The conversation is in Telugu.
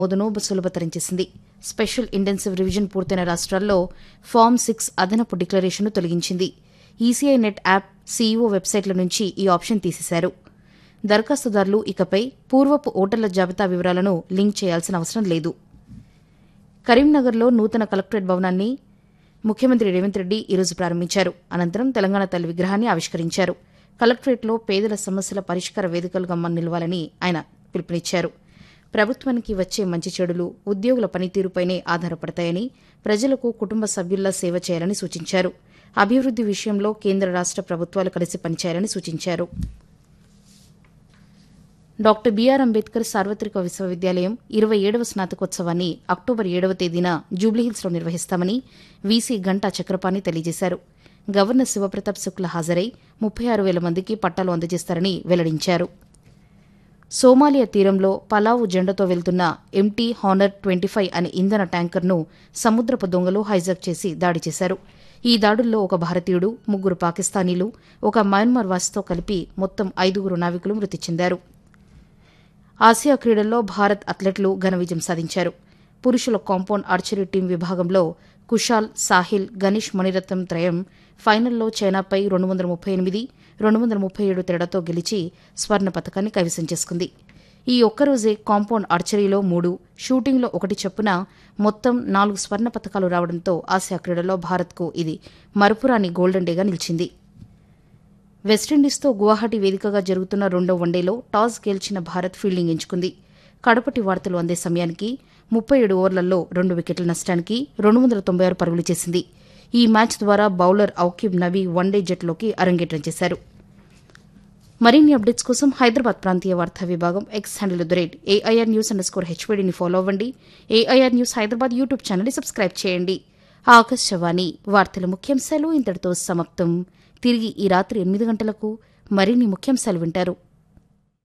నమోదును సులభతరం చేసింది స్పెషల్ ఇంటెన్సివ్ రివిజన్ పూర్తయిన రాష్ట్రాల్లో ఫామ్ సిక్స్ అదనపు డిక్లరేషన్ను తొలగించింది ఈసీఐ నెట్ యాప్ సీఈఓ వెబ్సైట్ల నుంచి ఈ ఆప్షన్ తీసేశారు దరఖాస్తుదారులు ఇకపై పూర్వపు ఓటర్ల జాబితా వివరాలను లింక్ చేయాల్సిన అవసరం లేదు కరీంనగర్లో నూతన కలెక్టరేట్ భవనాన్ని ముఖ్యమంత్రి రేవంత్ రెడ్డి ఈరోజు ప్రారంభించారు అనంతరం తెలంగాణ తల్లి విగ్రహాన్ని ఆవిష్కరించారు కలెక్టరేట్లో పేదల సమస్యల పరిష్కార వేదికలుగా మన నిలవాలని ఆయన పిలుపునిచ్చారు ప్రభుత్వానికి వచ్చే మంచి చెడులు ఉద్యోగుల పనితీరుపైనే ఆధారపడతాయని ప్రజలకు కుటుంబ సభ్యుల్లా సేవ చేయాలని సూచించారు అభివృద్ది విషయంలో కేంద్ర రాష్ట ప్రభుత్వాలు కలిసి పనిచేయాలని సూచించారు డాక్టర్ బీఆర్ అంబేద్కర్ సార్వత్రిక విశ్వవిద్యాలయం ఇరవై ఏడవ స్నాతకోత్సవాన్ని అక్టోబర్ ఏడవ తేదీన జూబ్లీహిల్స్లో నిర్వహిస్తామని వీసీ గంటా చక్రపాణి తెలియజేశారు గవర్నర్ శివప్రతాప్ శుక్ల హాజరై ముప్పై ఆరు వేల మందికి పట్టాలు అందజేస్తారని వెల్లడించారు సోమాలియా తీరంలో పలావు జెండాతో వెళ్తున్న ఎంటీ హానర్ ట్వంటీ ఫైవ్ అనే ఇంధన ట్యాంకర్ను సముద్రపు దొంగలు హైజాక్ చేసి దాడి చేశారు ఈ దాడుల్లో ఒక భారతీయుడు ముగ్గురు పాకిస్తానీలు ఒక మయన్మార్ వాసితో కలిపి మొత్తం ఐదుగురు నావికులు మృతి చెందారు ఆసియా క్రీడల్లో భారత్ అథ్లెట్లు ఘన విజయం సాధించారు పురుషుల కాంపౌండ్ ఆర్చరీ టీం విభాగంలో కుషాల్ సాహిల్ గణేష్ మణిరత్నం త్రయం ఫైనల్లో చైనాపై రెండు వందల ముప్పై ఎనిమిది రెండు వందల ముప్పై ఏడు తేడాతో గెలిచి స్వర్ణ పథకాన్ని కైవసం చేసుకుంది ఈ ఒక్కరోజే కాంపౌండ్ ఆర్చరీలో మూడు షూటింగ్లో ఒకటి చొప్పున మొత్తం నాలుగు స్వర్ణ పథకాలు రావడంతో ఆసియా క్రీడల్లో భారత్కు ఇది మరపురాని గోల్డెన్ డేగా నిలిచింది వెస్టిండీస్తో గువాహటి వేదికగా జరుగుతున్న రెండో వన్డేలో టాస్ గెలిచిన భారత్ ఫీల్డింగ్ ఎంచుకుంది కడపటి వార్తలు అందే సమయానికి ముప్పై ఏడు ఓవర్లలో రెండు వికెట్ల నష్టానికి రెండు వందల తొంభై ఆరు పరుగులు చేసింది ఈ మ్యాచ్ ద్వారా బౌలర్ ఔకిబ్ నబీ వన్డే జట్లోకి అరంగేట్రం చేశారు మరిన్ని అప్డేట్స్ కోసం హైదరాబాద్ ప్రాంతీయ వార్తా విభాగం X handle the rate AIR news underscore హెచ్పీడీని ఫాలో అవ్వండి ఏఐఆర్ న్యూస్ హైదరాబాద్ యూట్యూబ్ ఛానల్ని సబ్స్క్రైబ్ చేయండి ఆకాశవాణి వార్తల ముఖ్యాంశాలు ఇంతటితో సమాప్తం తిరిగి ఈ రాత్రి ఎనిమిది గంటలకు మరిన్ని ముఖ్యాంశాలు వింటారు